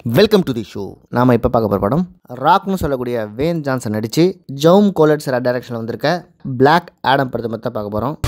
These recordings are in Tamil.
வெல்கம் டு தி ஷோ நாம் இப்போ பார்க்க போகிற படம் ராக்னு சொல்லக்கூடிய வேன் ஜான்சன் நடித்து ஜவும் கோலட் சார் டைரக்ஷனில் வந்திருக்க பிளாக் ஆடம் படத்தை பற்றி தான் பார்க்க போகிறோம்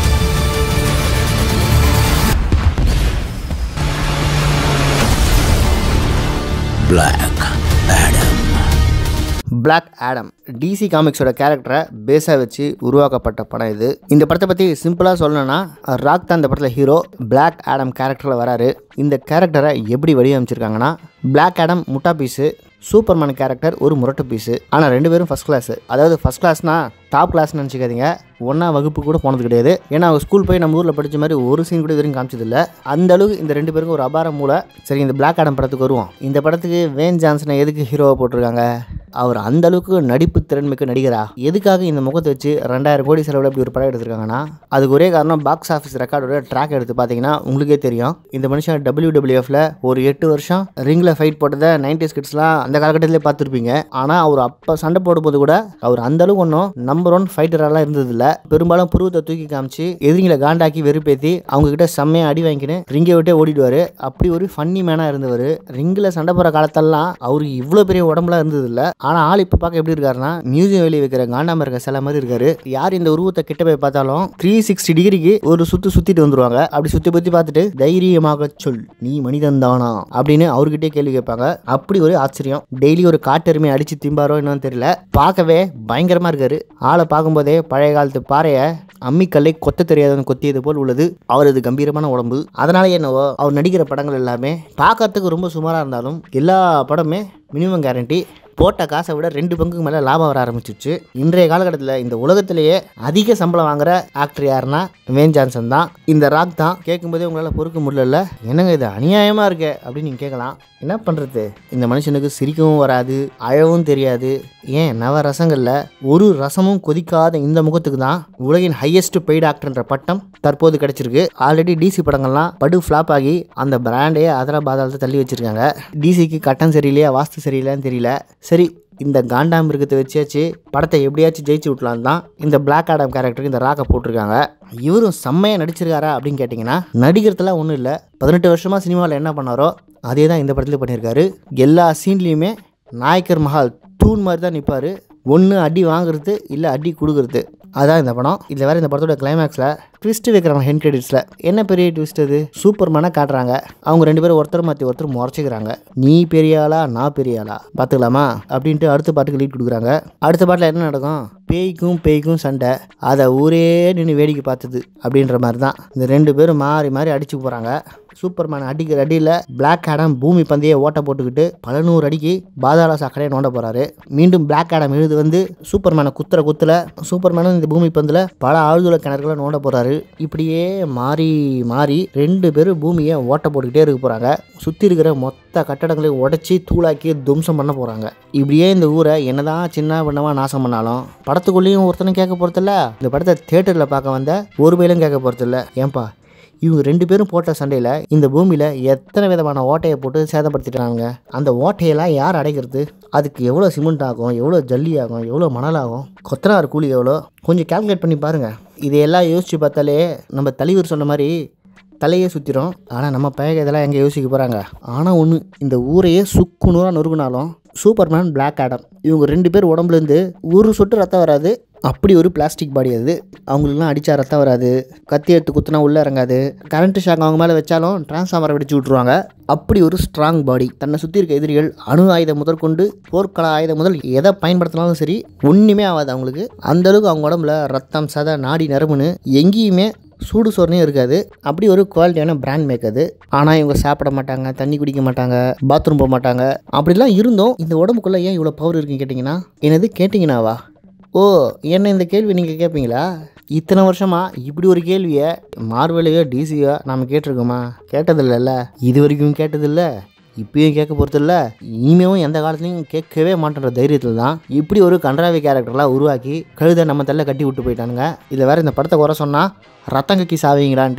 பிளாக் ஆடம் டிசி காமிக்ஸோட கேரக்டரை பேஸாக வச்சு உருவாக்கப்பட்ட படம் இது இந்த படத்தை பற்றி சிம்பிளாக சொல்லணும்னா ராக் தான் இந்த படத்தில் ஹீரோ பிளாக் ஆடம் கேரக்டரில் வராரு இந்த கேரக்டரை எப்படி வடிவமைச்சிருக்காங்கன்னா பிளாக் ஆடம் முட்டா பீஸு சூப்பர்மேன் கேரக்டர் ஒரு முரட்டு பீஸு ஆனால் ரெண்டு பேரும் ஃபஸ்ட் கிளாஸ் அதாவது ஃபஸ்ட் கிளாஸ்னா டாப் கிளாஸ்னு நினச்சிக்காதீங்க ஒன்றா வகுப்பு கூட போனது கிடையாது ஏன்னா அவங்க ஸ்கூல் போய் நம்ம ஊரில் படித்த மாதிரி ஒரு சீன் கூட இது வரைக்கும் காமிச்சதில்ல அந்த அளவுக்கு இந்த ரெண்டு பேருக்கும் ஒரு அபார மூளை சரி இந்த பிளாக் ஆடம் படத்துக்கு வருவோம் இந்த படத்துக்கு வேன் ஜான்சனை எதுக்கு ஹீரோவை போட்டிருக்காங்க அவர் அந்த அளவுக்கு நடிப்பு திறன்மிக்க நடிகரா எதுக்காக இந்த முகத்தை வச்சு ரெண்டாயிரம் கோடி செலவில் இப்படி ஒரு படம் எடுத்திருக்காங்கன்னா அதுக்கு ஒரே காரணம் பாக்ஸ் ஆஃபீஸ் ரெக்கார்டோட ட்ராக் எடுத்து பார்த்தீங்கன்னா உங்களுக்கே தெரியும் இந்த மனுஷன் டபிள்யூ டபிள்யூஎஃப்ல ஒரு எட்டு வருஷம் ரிங்கில் ஃபைட் போட்டதை நைன்டி ஸ்கிட்ஸ்லாம் அந்த காலகட்டத்திலே பார்த்துருப்பீங்க ஆனால் அவர் அப்போ சண்டை போடும்போது கூட அவர் அந்த அளவுக்கு ஒன்றும் நம்பர் ஒன் ஃபைட்டரெல்லாம் இருந்ததில்ல பெரும்பாலும் புருவத்தை தூக்கி காமிச்சு எதிரிங்களை காண்டாக்கி வெறுப்பேத்தி அவங்க கிட்ட செம்மையாக அடி வாங்கிக்கின்னு ரிங்கை விட்டே ஓடிடுவார் அப்படி ஒரு ஃபன்னி மேனாக இருந்தவர் ரிங்கில் சண்டை போகிற காலத்தெல்லாம் அவருக்கு இவ்வளோ பெரிய உடம்புலாம் இருந்ததில்ல ஆனால் ஆள் இப்போ பார்க்க எப்படி இருக்காருன்னா மியூசியம் வெளியே வைக்கிற காண்டாம இருக்க சில மாதிரி இருக்காரு யார் இந்த உருவத்தை கிட்ட போய் பார்த்தாலும் த்ரீ சிக்ஸ்டி டிகிரிக்கு ஒரு சுத்து சுத்திட்டு வந்துருவாங்க அப்படி சுத்தி பத்தி பார்த்துட்டு தைரியமாக சொல் நீ மனிதன் தானா அப்படின்னு அவர்கிட்டே கேள்வி கேட்பாங்க அப்படி ஒரு ஆச்சரியம் டெய்லி ஒரு காட்டெருமை அடிச்சு திம்பாரோ என்னன்னு தெரியல பார்க்கவே பயங்கரமா இருக்காரு ஆளை பார்க்கும்போதே பழைய காலத்து பாறையை அம்மிக்கல்லை கொத்த தெரியாதவன் கொத்தியது போல் உள்ளது அவரது கம்பீரமான உடம்பு அதனால என்னவோ அவர் நடிக்கிற படங்கள் எல்லாமே பார்க்கறதுக்கு ரொம்ப சுமாராக இருந்தாலும் எல்லா படமே மினிமம் கேரண்டி போட்ட காசை விட ரெண்டு பங்குக்கு மேலே லாபம் வர ஆரம்பிச்சிச்சு இன்றைய காலகட்டத்தில் இந்த உலகத்திலேயே அதிக சம்பளம் வாங்குற ஆக்டர் யாருன்னா வேன் ஜான்சன் தான் இந்த ராக் தான் கேட்கும்போதே உங்களால் பொறுக்க முடியல என்னங்க இது அநியாயமாக இருக்கே அப்படின்னு நீங்கள் கேட்கலாம் என்ன பண்ணுறது இந்த மனுஷனுக்கு சிரிக்கவும் வராது அழவும் தெரியாது ஏன் நவ ரசங்களில் ஒரு ரசமும் கொதிக்காத இந்த முகத்துக்கு தான் உலகின் ஹையஸ்ட் பெய்டு ஆக்டர்ன்ற பட்டம் தற்போது கிடைச்சிருக்கு ஆல்ரெடி டிசி படங்கள்லாம் படு ஃப்ளாப் ஆகி அந்த பிராண்டே அதர பாதாளத்தை தள்ளி வச்சிருக்காங்க டிசிக்கு கட்டம் சரியில்லையா வாஸ்து சரியில்லையான்னு தெரியல சரி இந்த காண்டாம் மிருகத்தை வச்சாச்சு படத்தை எப்படியாச்சும் ஜெயிச்சு விட்லாம் தான் இந்த பிளாக் ஆடம் கேரக்டருக்கு இந்த ராக்கை போட்டிருக்காங்க இவரும் செம்மையாக நடிச்சிருக்காரா அப்படின்னு கேட்டிங்கன்னா நடிக்கிறதுலாம் ஒன்றும் இல்லை பதினெட்டு வருஷமாக சினிமாவில் என்ன பண்ணாரோ அதே தான் இந்த படத்தில் பண்ணியிருக்காரு எல்லா சீன்லேயுமே நாயக்கர் மஹால் தூண் மாதிரி தான் நிற்பார் ஒன்று அடி வாங்குறது இல்லை அடி கொடுக்குறது அதான் இந்த படம் இதில் வேறு இந்த படத்தோட கிளைமேக்ஸில் ட்விஸ்ட் வைக்கிறாங்க ஹென் கிரெடிட்ஸில் என்ன பெரிய ட்விஸ்ட் அது சூப்பர்மேனாக காட்டுறாங்க அவங்க ரெண்டு பேரும் ஒருத்தர் மாற்றி ஒருத்தர் முறைச்சிக்கிறாங்க நீ பெரிய ஆளா நான் பெரிய ஆளா பார்த்துக்கலாமா அப்படின்ட்டு அடுத்த பாட்டுக்கு லீட் கொடுக்குறாங்க அடுத்த பாட்டில் என்ன நடக்கும் பேய்க்கும் பேய்க்கும் சண்டை அதை ஊரே நின்று வேடிக்கை பார்த்தது அப்படின்ற மாதிரி தான் இந்த ரெண்டு பேரும் மாறி மாறி அடிச்சு போகிறாங்க சூப்பர்மேன் அடிக்கிற அடியில் பிளாக் ஆடம் பூமி பந்தையை ஓட்ட போட்டுக்கிட்டு பல நூறு அடிக்கு பாதாள சாக்கடையை நோண்ட போகிறாரு மீண்டும் பிளாக் ஆடம் எழுது வந்து சூப்பர்மேனை குத்துற குத்துல சூப்பர்மேனும் இந்த பூமி பந்தில் பல ஆழ்துளை கிணறுகளை நோண்ட போகிறாரு இப்படியே மாறி மாறி ரெண்டு பேரும் பூமியை ஓட்ட போட்டுக்கிட்டே இருக்க போகிறாங்க சுற்றி இருக்கிற மொத்த கட்டடங்களையும் உடச்சி தூளாக்கி துவம்சம் பண்ண போகிறாங்க இப்படியே இந்த ஊரை என்னதான் சின்ன பண்ணமாக நாசம் பண்ணாலும் படத்துக்குள்ளேயும் ஒருத்தனும் கேட்க போகிறதில்ல இந்த படத்தை தேட்டரில் பார்க்க வந்த ஒரு பயிலும் கேட்க போகிறதில்ல ஏன்பா இவங்க ரெண்டு பேரும் போட்ட சண்டையில் இந்த பூமியில் எத்தனை விதமான ஓட்டையை போட்டு சேதப்படுத்திட்டாங்க அந்த ஓட்டையெல்லாம் யார் அடைக்கிறது அதுக்கு எவ்வளோ சிமெண்ட் ஆகும் எவ்வளோ ஜல்லி ஆகும் எவ்வளோ மணல் ஆகும் கொத்தனார் கூலி எவ்வளோ கொஞ்சம் கால்குலேட் பண்ணி பாருங்கள் இதையெல்லாம் யோசித்து பார்த்தாலே நம்ம தலைவர் சொன்ன மாதிரி தலையே சுற்றிடும் ஆனால் நம்ம பையக இதெல்லாம் எங்கே யோசிக்க போகிறாங்க ஆனால் ஒன்று இந்த ஊரையே சுக்கு நூறாக நொறுக்குனாலும் சூப்பர்மேன் பிளாக் ஆடம் இவங்க ரெண்டு பேர் உடம்புலேருந்து ஒரு சொட்டு ரத்தம் வராது அப்படி ஒரு பிளாஸ்டிக் பாடி அது அவங்களுக்குலாம் அடித்தா ரத்தம் வராது கத்தி எடுத்து குத்துனா உள்ளே இறங்காது கரண்ட் ஷாக் அவங்க மேலே வச்சாலும் டிரான்ஸ்ஃபார்மரை வெடிச்சு விட்ருவாங்க அப்படி ஒரு ஸ்ட்ராங் பாடி தன்னை சுற்றி இருக்க எதிரிகள் அணு ஆயுதம் முதற்கொண்டு போர்க்கள ஆயுதம் முதல் எதை பயன்படுத்தினாலும் சரி ஒன்றுமே ஆகாது அவங்களுக்கு அந்த அளவுக்கு அவங்க உடம்புல ரத்தம் சதை நாடி நரம்புன்னு எங்கேயுமே சூடு சோறுனையும் இருக்காது அப்படி ஒரு குவாலிட்டியான பிராண்ட் மேக் அது ஆனால் இவங்க சாப்பிட மாட்டாங்க தண்ணி குடிக்க மாட்டாங்க பாத்ரூம் போக மாட்டாங்க அப்படிலாம் இருந்தும் இந்த உடம்புக்குள்ளே ஏன் இவ்வளோ பவர் இருக்குன்னு கேட்டிங்கன்னா என்னது கேட்டிங்கனாவா ஓ என்ன இந்த கேள்வி நீங்கள் கேட்பீங்களா இத்தனை வருஷமாக இப்படி ஒரு கேள்வியை மார்வலையோ டிசியோ நாம் கேட்டிருக்கோமா கேட்டதில்லைல்ல இது வரைக்கும் கேட்டதில்ல இப்பயும் கேட்க போகிறதில்ல இனிமேவும் எந்த காலத்துலையும் கேட்கவே மாட்டேன்ற தைரியத்தில் தான் இப்படி ஒரு கன்றாவி கேரக்டர்லாம் உருவாக்கி கழுதை நம்ம தள்ள கட்டி விட்டு போயிட்டானுங்க இதில் வேறு இந்த படத்தை குறை சொன்னால் ரத்தம் கக்கி சாவீங்களான்ட்டு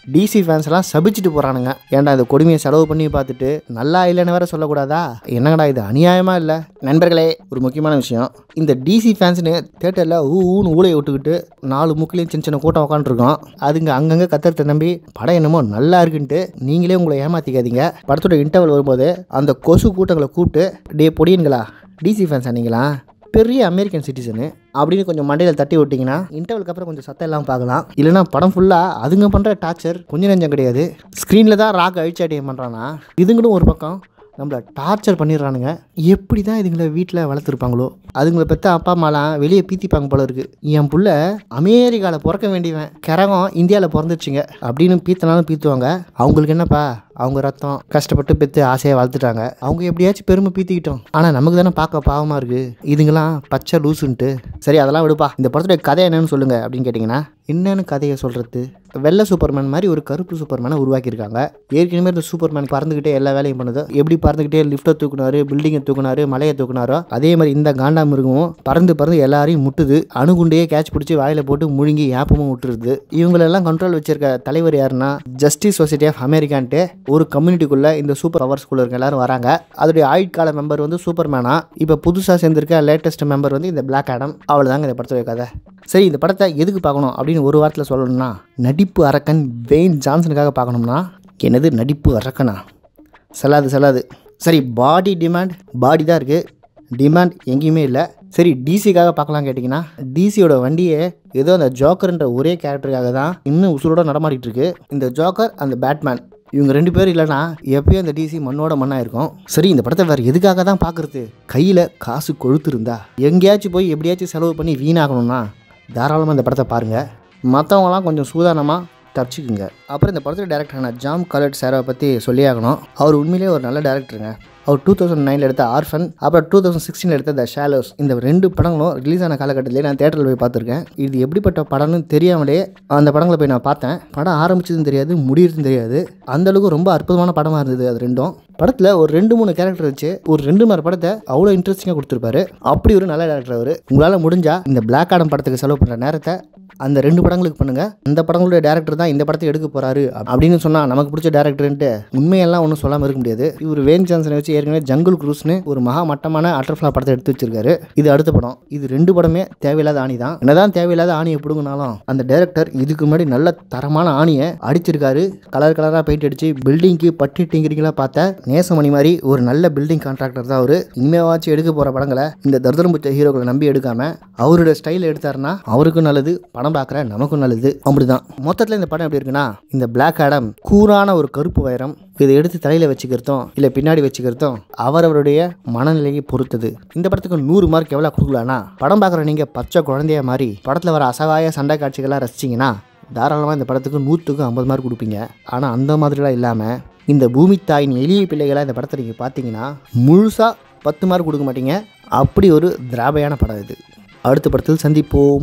டிசி ஃபேன்ஸ் எல்லாம் சபிச்சுட்டு போறானுங்க ஏன்டா இந்த கொடுமையை செலவு பண்ணி பார்த்துட்டு நல்லா இல்லைன்னு வேற சொல்லக்கூடாதா என்னங்கடா இது அநியாயமா இல்லை நண்பர்களே ஒரு முக்கியமான விஷயம் இந்த டிசி ஃபேன்ஸ்னு தேட்டரில் ஊ ஊன்னு ஊழையை விட்டுக்கிட்டு நாலு முக்கிலையும் சின்ன சின்ன கூட்டம் உட்காந்துருக்கோம் அதுங்க அங்கங்கே கத்துறத நம்பி படம் என்னமோ நல்லா இருக்குன்ட்டு நீங்களே உங்களை ஏமாத்திக்காதீங்க படத்தோட இன்டர்வல் வரும்போது அந்த கொசு கூட்டங்களை கூப்பிட்டு டே பொடியன்களா டிசி ஃபேன்ஸ் நீங்களா பெரிய அமெரிக்கன் சிட்டிசனு அப்படின்னு கொஞ்சம் மண்டையில் தட்டி விட்டிங்கன்னா இன்டர்வலுக்கு அப்புறம் கொஞ்சம் சத்தம் எல்லாம் பார்க்கலாம் இல்லைனா படம் ஃபுல்லாக அதுங்க பண்ணுற டார்ச்சர் கொஞ்சம் நெஞ்சம் கிடையாது ஸ்க்ரீனில் தான் ராக் அழிச்சாட்டியம் பண்ணுறான்னா இதுங்களும் ஒரு பக்கம் நம்மளை டார்ச்சர் பண்ணிடுறானுங்க எப்படி தான் இதுங்களை வீட்டில் வளர்த்துருப்பாங்களோ அதுங்களை பெற்ற அப்பா அம்மாலாம் வெளியே பீத்திப்பாங்க போல இருக்கு என் புள்ள அமெரிக்காவில் பிறக்க வேண்டியவன் கரகம் இந்தியாவில் பிறந்துச்சுங்க அப்படின்னு பீத்தனாலும் பீத்துவாங்க அவங்களுக்கு என்னப்பா அவங்க ரத்தம் கஷ்டப்பட்டு பெற்று ஆசையாக வளர்த்துட்டாங்க அவங்க எப்படியாச்சும் பெருமை பீத்திக்கிட்டோம் ஆனால் நமக்கு தானே பார்க்க பாவமாக இருக்கு இதுங்களாம் பச்சை லூசுன்ட்டு சரி அதெல்லாம் விடுப்பா இந்த படத்துடைய கதை என்னன்னு சொல்லுங்க அப்படின்னு கேட்டிங்கன்னா என்னன்னு கதையை சொல்கிறது வெள்ளை சூப்பர்மேன் மாதிரி ஒரு கருப்பு சூப்பர்மேனை உருவாக்கியிருக்காங்க ஏற்கனவே இந்த சூப்பர்மேன் பறந்துக்கிட்டே எல்லா வேலையும் பண்ணுது எப்படி பறந்துக்கிட்டே லிஃப்ட்டை தூக்குனாரு பில்டிங்கை தூக்குனாரு மலையை தூக்குனாரோ அதே மாதிரி இந்த காண்டா மிருகமும் பறந்து பறந்து எல்லாரையும் முட்டுது அணுகுண்டையே கேட்ச் பிடிச்சி வாயில போட்டு முழுங்கி ஏப்பமும் விட்டுருது இவங்களெல்லாம் கண்ட்ரோல் வச்சிருக்க தலைவர் யாருன்னா ஜஸ்டிஸ் சொசைட்டி ஆஃப் அமெரிக்கான்ட்டு ஒரு கம்யூனிட்டிக்குள்ளே இந்த சூப்பர் பவர்ஸ்குள்ளே இருக்க எல்லாரும் வராங்க அதோடைய ஆயுட்கால மெம்பர் வந்து சூப்பர்மேனா இப்போ புதுசாக சேர்ந்திருக்க லேட்டஸ்ட் மெம்பர் வந்து இந்த பிளாக் ஆடம் அவ்வளோதாங்க இந்த படத்துடைய கதை சரி இந்த படத்தை எதுக்கு பார்க்கணும் அப்படின்னு ஒரு வாரத்தில் சொல்லணும்னா நடிப்பு அரக்கன் வெயின் ஜான்சனுக்காக பார்க்கணும்னா என்னது நடிப்பு அரக்கனா செல்லாது செல்லாது சரி பாடி டிமாண்ட் பாடி தான் இருக்குது டிமாண்ட் எங்கேயுமே இல்லை சரி டிசிக்காக பார்க்கலாம் கேட்டிங்கன்னா டிசியோட வண்டியே ஏதோ அந்த ஜோக்கர்ன்ற ஒரே கேரக்டருக்காக தான் இன்னும் உசுரோட நடமாடிட்டு இருக்கு இந்த ஜோக்கர் அந்த பேட்மேன் இவங்க ரெண்டு பேரும் இல்லைன்னா எப்பயும் அந்த டிசி மண்ணோட மண்ணாக இருக்கும் சரி இந்த படத்தை வேறு எதுக்காக தான் பார்க்குறது கையில் காசு கொழுத்து இருந்தா எங்கேயாச்சும் போய் எப்படியாச்சும் செலவு பண்ணி வீணாகணும்னா தாராளமாக இந்த படத்தை பாருங்கள் மற்றவங்களாம் கொஞ்சம் சூதானமாக தப்பிச்சுக்குங்க அப்புறம் இந்த படத்தோட டேரக்டரான ஜாம் கலட் சாரை பற்றி சொல்லி ஆகணும் அவர் உண்மையிலேயே ஒரு நல்ல டேரக்டருங்க அவர் டூ தௌசண்ட் நைனில் எடுத்த ஆர்ஃபன் அப்புறம் டூ தௌசண்ட் சிக்ஸ்டீனில் எடுத்த த ஷாலோஸ் இந்த ரெண்டு படங்களும் ரிலீஸ் ஆன காலகட்டத்திலே நான் தேட்டரில் போய் பார்த்துருக்கேன் இது எப்படிப்பட்ட படம்னு தெரியாமலே அந்த படங்களை போய் நான் பார்த்தேன் படம் ஆரம்பிச்சதும் தெரியாது முடியறதும் தெரியாது அந்த அளவுக்கு ரொம்ப அற்புதமான படமாக இருந்தது அது ரெண்டும் படத்தில் ஒரு ரெண்டு மூணு கேரக்டர் வச்சு ஒரு ரெண்டு மணி படத்தை அவ்வளோ இன்ட்ரெஸ்டிங்காக கொடுத்துருப்பாரு அப்படி ஒரு நல்ல டேரக்டர் அவர் உங்களால் முடிஞ்சா இந்த பிளாக் ஆடம் படத்துக்கு செலவு பண்ணுற நேரத்தை அந்த ரெண்டு படங்களுக்கு பண்ணுங்க அந்த படங்களுடைய டேரக்டர் தான் இந்த படத்தை எடுக்க போறாரு அப்படின்னு சொன்னா நமக்கு பிடிச்ச டேரக்டர்ன்ட்டு உண்மையெல்லாம் ஒன்றும் சொல்லாமல் இருக்க முடியாது இவர் வேன் ஜான்சனை வச்சு ஏற்கனவே ஜங்குல் குரூஸ்னு ஒரு மகா மட்டமான அட்டர்ஃப்ளா படத்தை எடுத்து வச்சிருக்காரு இது அடுத்த படம் இது ரெண்டு படமே தேவையில்லாத ஆணி தான் என்னதான் தேவையில்லாத ஆணியை பிடுங்கினாலும் அந்த டேரக்டர் இதுக்கு முன்னாடி நல்ல தரமான ஆணியை அடிச்சிருக்காரு கலர் கலராக பெயிண்ட் அடிச்சு பில்டிங்க்கு பட்டி டிங்கிரிங்களா பார்த்த நேசமணி மாதிரி ஒரு நல்ல பில்டிங் கான்ட்ராக்டர் தான் அவரு இனிமேவாச்சும் எடுக்க போற படங்களை இந்த தர்தரம் பிடிச்ச ஹீரோக்களை நம்பி எடுக்காம அவரோட ஸ்டைல் எடுத்தாருன்னா அவருக்கும் நல்லது படம் பார்க்குற நமக்கும் நல்லது அப்படிதான் மொத்தத்தில் இந்த படம் எப்படி இருக்குன்னா இந்த பிளாக் ஆடம் கூரான ஒரு கருப்பு வைரம் இதை எடுத்து தலையில் வச்சுக்கிறதும் இல்லை பின்னாடி வச்சுக்கிறதும் அவரவருடைய மனநிலையை பொறுத்தது இந்த படத்துக்கு நூறு மார்க் எவ்வளோ கொடுக்கலான்னா படம் பார்க்குற நீங்கள் பச்சை குழந்தைய மாதிரி படத்தில் வர அசகாய சண்டை காட்சிகள்லாம் ரசிச்சிங்கன்னா தாராளமாக இந்த படத்துக்கு நூற்றுக்கு ஐம்பது மார்க் கொடுப்பீங்க ஆனால் அந்த மாதிரிலாம் இல்லாமல் இந்த பூமி தாயின் எளிய பிள்ளைகளாக இந்த படத்தை நீங்கள் பார்த்தீங்கன்னா முழுசாக பத்து மார்க் கொடுக்க மாட்டீங்க அப்படி ஒரு திராபையான படம் இது அடுத்த படத்தில் சந்திப்போம்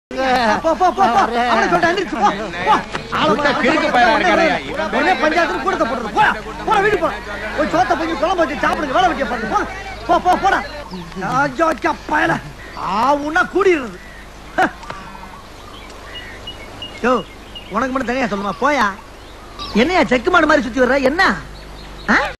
போ, போ, போ, போ. அவனை சொல்லிட்டு எந்திரிச்சு போ. போ. ஆளை கிறுக்கு பயலா இருக்கானேயா, இவன் உடனே பஞ்சாயத்துல கூட்டத்தை போடுறது. போடா. போடா, வீட்டுக்கு போடா. போய் சோத்தை பொங்கி குழம்பு வச்சு சாப்பிடுங்க. வேலை வெட்டிய பாருங்க. போடா. போ, போ, போடா. ஐயோ, ஐயா, பயல. ஆவுன்னா கூடிடுறது. ஹ. யோ, உனக்கு மட்டும் தனியா சொல்லுமா போயா என்னையா செக்கு மாடு மாதிரி சுத்தி வர்ற என்ன ஆ?